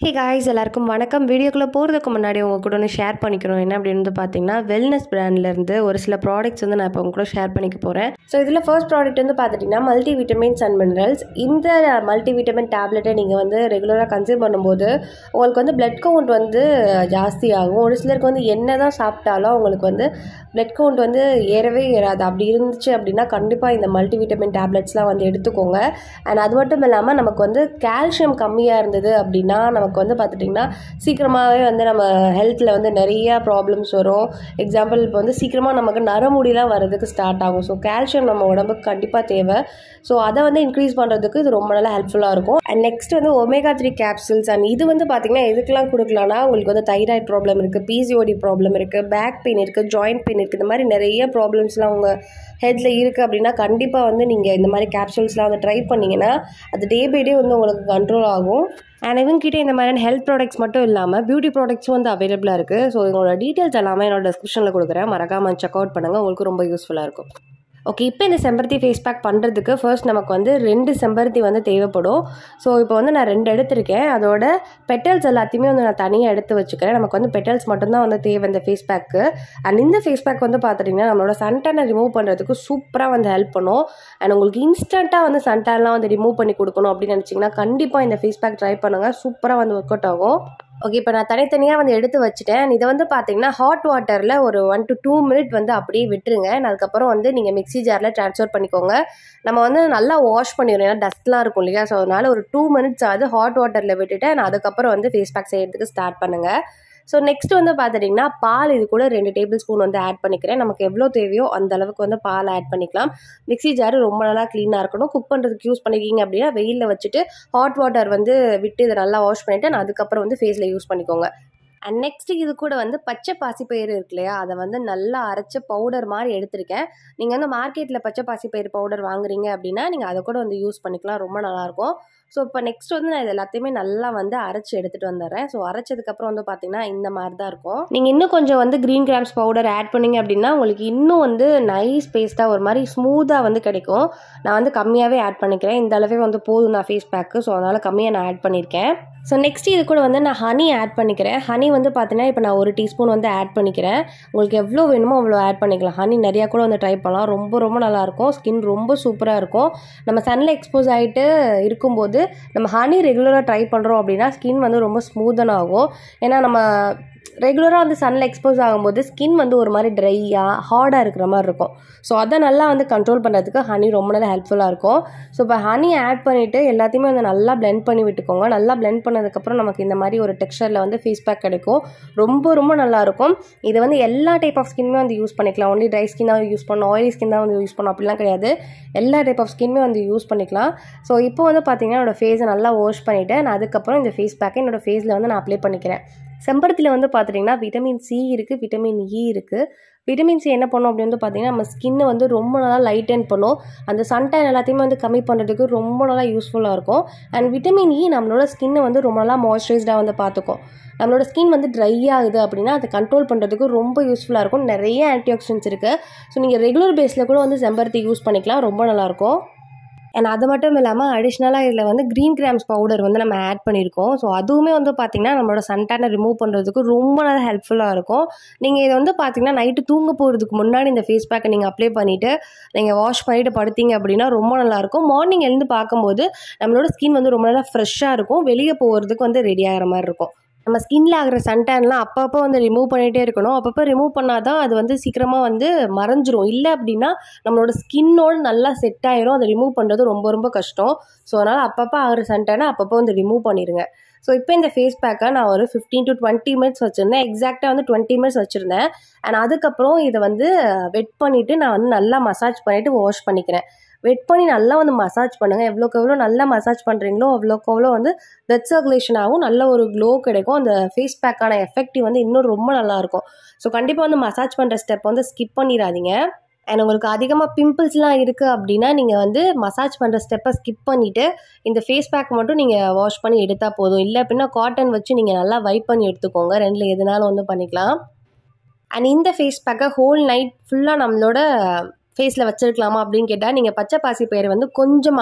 hey guys எல்லாருக்கும் வணக்கம் வீடியோக்குள்ளே போகிறதுக்கு முன்னாடி உங்கள் கூட ஒன்று ஷேர் பண்ணிக்கிறோம் என்ன அப்படின்னு வந்து பார்த்தீங்கன்னா வெல்னஸ் பிராண்ட்லேருந்து ஒரு சில ப்ராடக்ட்ஸ் வந்து நான் இப்போ உங்க கூட ஷேர் பண்ணிக்க போகிறேன் ஸோ இதில் ஃபர்ஸ்ட் ப்ராடக்ட் வந்து பார்த்துட்டிங்கன்னா மல்டி விட்டமின்ஸ் அண்ட் மினரல்ஸ் இந்த மல்டி விட்டமின் டேப்லெட்டை நீங்கள் வந்து ரெகுலராக கன்சியூம் பண்ணும்போது உங்களுக்கு வந்து பிளட் கவுண்ட் வந்து ஜாஸ்தி ஆகும் ஒரு சிலருக்கு வந்து என்ன தான் சாப்பிட்டாலும் அவங்களுக்கு வந்து பிளட் கவுண்ட் வந்து ஏறவே ஏறாது அப்படி இருந்துச்சு அப்படின்னா கண்டிப்பாக இந்த மல்டி விட்டமின் டேப்லெட்ஸ்லாம் வந்து எடுத்துக்கோங்க அண்ட் அது மட்டும் இல்லாமல் நமக்கு வந்து கால்சியம் கம்மியாக இருந்தது அப்படின்னா நமக்கு வந்து பார்த்துட்டிங்கன்னா சீக்கிரமாகவே வந்து நம்ம ஹெல்த்தில் வந்து நிறைய ப்ராப்ளம்ஸ் வரும் எக்ஸாம்பிள் இப்போ வந்து சீக்கிரமாக நமக்கு நரமுடிலாம் வரதுக்கு ஸ்டார்ட் ஆகும் ஸோ கால்சியம் நம்ம உடம்புக்கு கண்டிப்பாக தேவை ஸோ அதை வந்து இன்க்ரீஸ் பண்ணுறதுக்கு இது ரொம்ப நல்லா ஹெல்ப்ஃபுல்லாக இருக்கும் அண்ட் நெக்ஸ்ட் வந்து ஒமேகா த்ரீ கேப்சூல்ஸ் அண்ட் இது வந்து பார்த்திங்கன்னா எதுக்கெல்லாம் கொடுக்கலாம்னா உங்களுக்கு வந்து தைராய்டு ப்ராப்ளம் இருக்குது பிசிஓடி ப்ராப்ளம் இருக்குது பேக் பெயின் இருக்குது ஜாயிண்ட் பெயின் இருக்குது இந்த மாதிரி நிறைய ப்ராப்ளம்ஸ்லாம் உங்கள் ஹெட்டில் இருக்குது அப்படின்னா கண்டிப்பாக வந்து நீங்கள் இந்த மாதிரி கேப்சூல்ஸ்லாம் வந்து ட்ரை பண்ணிங்கன்னா அது டே பை டே வந்து உங்களுக்கு கண்ட்ரோல் ஆகும் அண்ட் இவங்ககிட்ட இந்த மாதிரியான ஹெல்த் ப்ராடக்ட்ஸ் மட்டும் இல்லாமல் பியூட்டி ப்ராடக்ட்ஸும் வந்து அவைலபிளாக இருக்குது ஸோ உங்களோட டீட்டெயில்ஸ் எல்லாமே என்னோட டிஸ்கிரிப்ஷனில் கொடுக்குறேன் மறக்காமல் செக் அவுட் பண்ணுங்கள் உங்களுக்கு ரொம்ப யூஸ்ஃபுல்லாக இருக்கும் ஓகே இப்போ இந்த செம்பருத்தி ஃபேஸ் பேக் பண்ணுறதுக்கு ஃபர்ஸ்ட் நமக்கு வந்து ரெண்டு செம்பருத்தி வந்து தேவைப்படும் ஸோ இப்போ வந்து நான் ரெண்டு எடுத்திருக்கேன் அதோட பெட்டல்ஸ் எல்லாத்தையுமே வந்து நான் தனியாக எடுத்து வச்சுக்கிறேன் நமக்கு வந்து பெட்டல்ஸ் மட்டும்தான் வந்து தேவை இந்த ஃபேஸ் பேக்கு அண்ட் இந்த ஃபேஸ் பேக் வந்து பார்த்துட்டிங்கன்னா நம்மளோட சன்டனை ரிமூவ் பண்ணுறதுக்கு சூப்பராக வந்து ஹெல்ப் பண்ணும் அண்ட் உங்களுக்கு இன்ஸ்டண்ட்டாக வந்து சன்டன்லாம் வந்து ரிமூவ் பண்ணி கொடுக்கணும் அப்படின்னு நினச்சிங்கன்னா கண்டிப்பாக இந்த ஃபேஸ் பேக் ட்ரை பண்ணுங்கள் சூப்பராக வந்து ஒர்க் அவுட் ஆகும் ஓகே இப்போ நான் தனித்தனியாக வந்து எடுத்து வச்சுட்டேன் இதை வந்து பார்த்தீங்கன்னா ஹாட் வாட்டரில் ஒரு ஒன் டு டூ மினிட் வந்து அப்படியே விட்டுருங்க அதுக்கப்புறம் வந்து நீங்கள் மிக்ஸி ஜாரில் ட்ரான்ஸ்ஃபர் பண்ணிக்கோங்க நம்ம வந்து நல்லா வாஷ் பண்ணிடுறோம் ஏன்னா டஸ்ட்லாம் இருக்கும் இல்லையா ஸோ அதனால் ஒரு டூ மினிட்ஸ் ஆகுது ஹாட் வாட்டரில் விட்டுட்டு நான் அதுக்கப்புறம் வந்து ஃபேஸ் பேக் செய்கிறதுக்கு ஸ்டார்ட் பண்ணுங்கள் ஸோ நெக்ஸ்ட் வந்து பார்த்துட்டிங்கன்னா பால் இது கூட ரெண்டு டேபிள் ஸ்பூன் வந்து ஆட் பண்ணிக்கிறேன் நமக்கு எவ்வளோ தேவையோ அந்த அளவுக்கு வந்து பால் ஆட் பண்ணிக்கலாம் மிக்ஸி ஜாரு ரொம்ப நல்லா க்ளீனாக இருக்கணும் குக் பண்ணுறதுக்கு யூஸ் பண்ணிக்கிங்க அப்படின்னா வெயிலில் வச்சுட்டு ஹாட் வாட்டர் வந்து விட்டு இதை நல்லா வாஷ் பண்ணிவிட்டு நான் அதுக்கப்புறம் வந்து ஃபேஸில் யூஸ் பண்ணிக்கோங்க அண்ட் நெக்ஸ்ட்டு இது கூட வந்து பச்சை பாசிப்பயிறு இருக்கு இல்லையா அதை வந்து நல்லா அரைச்ச பவுடர் மாதிரி எடுத்திருக்கேன் நீங்கள் வந்து மார்க்கெட்டில் பச்சை பாசிப்பயிறு பவுடர் வாங்குறீங்க அப்படின்னா நீங்கள் அதை கூட வந்து யூஸ் பண்ணிக்கலாம் ரொம்ப நல்லாயிருக்கும் ஸோ இப்போ நெக்ஸ்ட் வந்து நான் இது எல்லாத்தையுமே நல்லா வந்து அரைச்சி எடுத்துகிட்டு வந்துடுறேன் ஸோ அரைச்சதுக்கப்புறம் வந்து பார்த்திங்கன்னா இந்த மாதிரி தான் இருக்கும் நீங்கள் இன்னும் கொஞ்சம் வந்து க்ரீன் கிராம்ஸ் பவுடர் ஆட் பண்ணிங்க அப்படின்னா உங்களுக்கு இன்னும் வந்து நைஸ் பேஸ்ட்டாக ஒரு மாதிரி ஸ்மூத்தாக வந்து கிடைக்கும் நான் வந்து கம்மியாகவே ஆட் பண்ணிக்கிறேன் இந்த அளவே வந்து போதும் நான் ஃபேஸ் பேக்கு ஸோ அதனால் கம்மியாக நான் ஆட் பண்ணியிருக்கேன் ஸோ நெக்ஸ்ட் இது கூட வந்து நான் ஹனி ஆட் பண்ணிக்கிறேன் ஹனி வந்து பார்த்தீங்கன்னா இப்போ நான் ஒரு டீஸ்பூன் வந்து ஆட் பண்ணிக்கிறேன் உங்களுக்கு எவ்வளோ வேணுமோ அவ்வளோ ஆட் பண்ணிக்கலாம் ஹனி நிறையா கூட வந்து ட்ரை பண்ணலாம் ரொம்ப ரொம்ப நல்லாயிருக்கும் ஸ்கின் ரொம்ப சூப்பராக இருக்கும் நம்ம சன்னில் எக்ஸ்போஸ் ஆகிட்டு இருக்கும்போது நம்ம ஹனி ரெகுலராக ட்ரை பண்ணுறோம் அப்படின்னா ஸ்கின் வந்து ரொம்ப ஸ்மூதன் ஆகும் ஏன்னா நம்ம ரெகுலராக வந்து சன்னில் எக்ஸ்போஸ் ஆகும்போது ஸ்கின் வந்து ஒரு மாதிரி ட்ரையாக ஹார்டாக இருக்கிற மாதிரி இருக்கும் ஸோ அதை நல்லா வந்து கண்ட்ரோல் பண்ணுறதுக்கு ஹனி ரொம்ப நல்லா ஹெல்ப்ஃபுல்லாக இருக்கும் ஸோ இப்போ ஹனி ஆட் பண்ணிவிட்டு எல்லாத்தையுமே வந்து நல்லா பிளெண்ட் பண்ணி விட்டுக்கோங்க நல்லா பிளெண்ட் பண்ணதுக்கப்புறம் நமக்கு இந்த மாதிரி ஒரு டெக்ஸ்சரில் வந்து ஃபேஸ் பேக் கிடைக்கும் ரொம்ப ரொம்ப நல்லாயிருக்கும் இதை வந்து எல்லா டைப் ஆஃப் ஸ்கின்மே வந்து யூஸ் பண்ணிக்கலாம் ஒன்லி ட்ரை ஸ்கின் தான் யூஸ் பண்ணணும் ஆயிலி ஸ்கின் தான் வந்து யூஸ் பண்ணணும் அப்படிலாம் கிடையாது எல்லா டைப் ஆஃப் ஸ்கின்மே வந்து யூஸ் பண்ணிக்கலாம் ஸோ இப்போ வந்து பார்த்தீங்கன்னா என்னோடய ஃபேஸை நல்லா வாஷ் பண்ணிவிட்டு நான் அதுக்கப்புறம் இந்த ஃபேஸ் பேக்கை என்னோடய ஃபேஸில் வந்து நான் அப்ளை பண்ணிக்கிறேன் செம்பருத்தியில் வந்து பார்த்துட்டிங்கன்னா விட்டமின் சி இருக்குது விட்டமின் இ இருக்குது விட்டமின் சி என்ன பண்ணும் அப்படின்னு வந்து பார்த்தீங்கன்னா நம்ம ஸ்கின்னை வந்து ரொம்ப நல்லா லைட்டன் பண்ணும் அந்த சன்டைன் எல்லாத்தையுமே வந்து கம்மி பண்ணுறதுக்கு ரொம்ப நல்லா யூஸ்ஃபுல்லாக இருக்கும் அண்ட் விட்டமின் இ நம்மளோட ஸ்கின்னை வந்து ரொம்ப நல்லா மாய்ஸ்சரைஸ்டாக வந்து பார்த்துக்கும் நம்மளோட ஸ்கின் வந்து ட்ரை ஆகுது அப்படின்னா அதை கண்ட்ரோல் பண்ணுறதுக்கு ரொம்ப யூஸ்ஃபுல்லாக இருக்கும் நிறைய ஆன்டி ஆக்சிடென்ட்ஸ் இருக்குது ஸோ நீங்கள் ரெகுலர் பேஸில் கூட வந்து செம்பருத்தி யூஸ் பண்ணிக்கலாம் ரொம்ப நல்லாயிருக்கும் அண்ட் அது மட்டும் இல்லாமல் அடிஷ்னலாக இதில் வந்து க்ரீன் கிராம்ஸ் பவுடர் வந்து நம்ம ஆட் பண்ணியிருக்கோம் ஸோ அதுவுமே வந்து பார்த்திங்கன்னா நம்மளோட சன்டானை ரிமூவ் பண்ணுறதுக்கு ரொம்ப நல்லா ஹெல்ப்ஃபுல்லாக இருக்கும் நீங்கள் இதை வந்து பார்த்திங்கன்னா நைட்டு தூங்க போகிறதுக்கு முன்னாடி இந்த ஃபேஸ் பேக்கை நீங்கள் அப்ளை பண்ணிவிட்டு நீங்கள் வாஷ் பண்ணிவிட்டு படுத்தீங்க அப்படின்னா ரொம்ப நல்லாயிருக்கும் மார்னிங் எழுந்து பார்க்கும்போது நம்மளோட ஸ்கின் வந்து ரொம்ப நல்லா ஃப்ரெஷ்ஷாக இருக்கும் வெளியே போகிறதுக்கு வந்து ரெடி ஆகிற மாதிரி இருக்கும் நம்ம ஸ்கின்ல ஆகிற சன்டேன்லாம் அப்பப்போ வந்து ரிமூவ் பண்ணிகிட்டே இருக்கணும் அப்பப்போ ரிமூவ் பண்ணால் தான் அது வந்து சீக்கிரமாக வந்து மறைஞ்சிரும் இல்லை அப்படின்னா நம்மளோட ஸ்கின்னோடு நல்லா செட் ஆயிரும் அதை ரிமூவ் பண்ணுறது ரொம்ப ரொம்ப கஷ்டம் ஸோ அதனால் அப்பப்போ ஆகிற சன்டேனை அப்பப்போ வந்து ரிமூவ் பண்ணிடுங்க ஸோ இப்போ இந்த ஃபேஸ் பேக்கை நான் ஒரு ஃபிஃப்டீன் டு டுவெண்ட்டி மினிட்ஸ் வச்சுருந்தேன் எக்ஸாக்டாக வந்து டுவெண்ட்டி மினிட்ஸ் வச்சுருந்தேன் அண்ட் அதுக்கப்புறம் இதை வந்து வெட் பண்ணிவிட்டு நான் வந்து நல்லா மசாஜ் பண்ணிவிட்டு வாஷ் பண்ணிக்கிறேன் வெட் பண்ணி நல்லா வந்து மசாஜ் பண்ணுங்கள் எவ்வளோக்கு எவ்வளோ நல்லா மசாஜ் பண்ணுறீங்களோ அவ்வளோக்கு அவ்வளோ வந்து பிளட் சர்க்குலேஷன் ஆகும் நல்ல ஒரு க்ளோ கிடைக்கும் அந்த ஃபேஸ் பேக்கான எஃபெக்டிவ் வந்து இன்னும் ரொம்ப நல்லாயிருக்கும் ஸோ கண்டிப்பாக வந்து மசாஜ் பண்ணுற ஸ்டெப் வந்து ஸ்கிப் பண்ணிடாதீங்க அண்ட் உங்களுக்கு அதிகமாக பிம்பிள்ஸ்லாம் இருக்குது அப்படின்னா நீங்கள் வந்து மசாஜ் பண்ணுற ஸ்டெப்பை ஸ்கிப் பண்ணிவிட்டு இந்த ஃபேஸ் பேக் மட்டும் நீங்கள் வாஷ் பண்ணி எடுத்தால் போதும் இல்லை அப்படின்னா காட்டன் வச்சு நீங்கள் நல்லா வைப் பண்ணி எடுத்துக்கோங்க ரெண்டில் எதுனாலும் வந்து பண்ணிக்கலாம் அண்ட் இந்த ஃபேஸ் பேக்கை ஹோல் நைட் ஃபுல்லாக நம்மளோட ஃபேஸில் வச்சுருக்கலாமா அப்படின்னு கேட்டால் நீங்கள் பச்சை பாசி பயிர் வந்து கொஞ்சமாக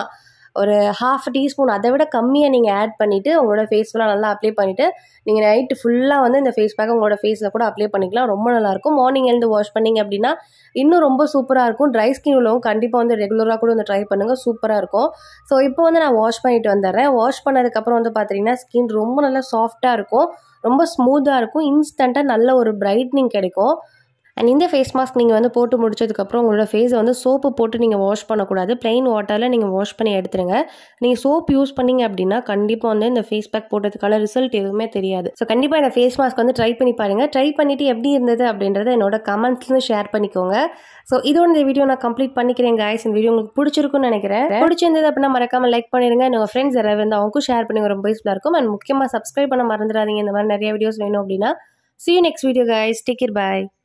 ஒரு ஹாஃப் டீஸ்பூன் அதை விட கம்மியாக நீங்கள் ஆட் பண்ணிவிட்டு உங்களோட ஃபேஸ் ஃபுல்லாக நல்லா அப்ளை பண்ணிவிட்டு நீங்கள் நைட்டு ஃபுல்லாக வந்து இந்த ஃபேஸ் பேக்கை உங்களோட ஃபேஸில் கூட அப்ளை பண்ணிக்கலாம் ரொம்ப நல்லாயிருக்கும் மார்னிங் எழுந்து வாஷ் பண்ணிங்க அப்படின்னா இன்னும் ரொம்ப சூப்பராக இருக்கும் ட்ரை ஸ்கின் உள்ளவங்க கண்டிப்பாக வந்து ரெகுலராக கூட வந்து ட்ரை பண்ணுங்கள் சூப்பராக இருக்கும் ஸோ இப்போ வந்து நான் வாஷ் பண்ணிட்டு வந்துடுறேன் வாஷ் பண்ணதுக்கப்புறம் வந்து பார்த்தீங்கன்னா ஸ்கின் ரொம்ப நல்லா சாஃப்டாக இருக்கும் ரொம்ப ஸ்மூத்தாக இருக்கும் இன்ஸ்டண்ட்டாக நல்ல ஒரு பிரைட்னிங் கிடைக்கும் அண்ட் இந்த ஃபேஸ் மாஸ்க் நீங்கள் வந்து போட்டு முடிச்சதுக்கப்புறம் உங்களோட ஃபேஸை வந்து சோப்பு போட்டு நீங்கள் வாஷ் பண்ணக்கூடாது ப்ளைன் வாட்டரில் நீங்கள் வாஷ் பண்ணி எடுத்துருங்க நீங்கள் சோப் யூஸ் பண்ணீங்க அப்படின்னா கண்டிப்பாக வந்து இந்த ஃபேஸ் பேக் போட்டதுக்கான ரிசல்ட் எதுவுமே தெரியாது ஸோ கண்டிப்பாக இந்த ஃபேஸ் மாஸ்க் வந்து ட்ரை பண்ணி பாருங்கள் ட்ரை பண்ணிவிட்டு எப்படி இருந்தது அப்படின்றத என்னோட கமெண்ட்ஸ்லையும் ஷேர் பண்ணிக்கோங்க ஸோ இதோட இந்த வீடியோ நான் கம்ப்ளீட் பண்ணிக்கிறேன் guys இந்த வீடியோ உங்களுக்கு பிடிச்சிருக்குன்னு நினைக்கிறேன் பிடிச்சிருந்தது அப்படின்னா மறக்காம லைக் பண்ணிடுங்க உங்கள் ஃப்ரெண்ட்ஸ் யாராவது வந்து அவங்களுக்கும் ஷேர் பண்ணுங்க ரொம்ப யூஸ்ஃபுல்லாக இருக்கும் அண்ட் முக்கியமாக சப்ஸ்கிரைப் பண்ண மறந்துடாதீங்க இந்த மாதிரி நிறைய வீடியோஸ் வேணும் அப்படின்னா see you next video guys take care bye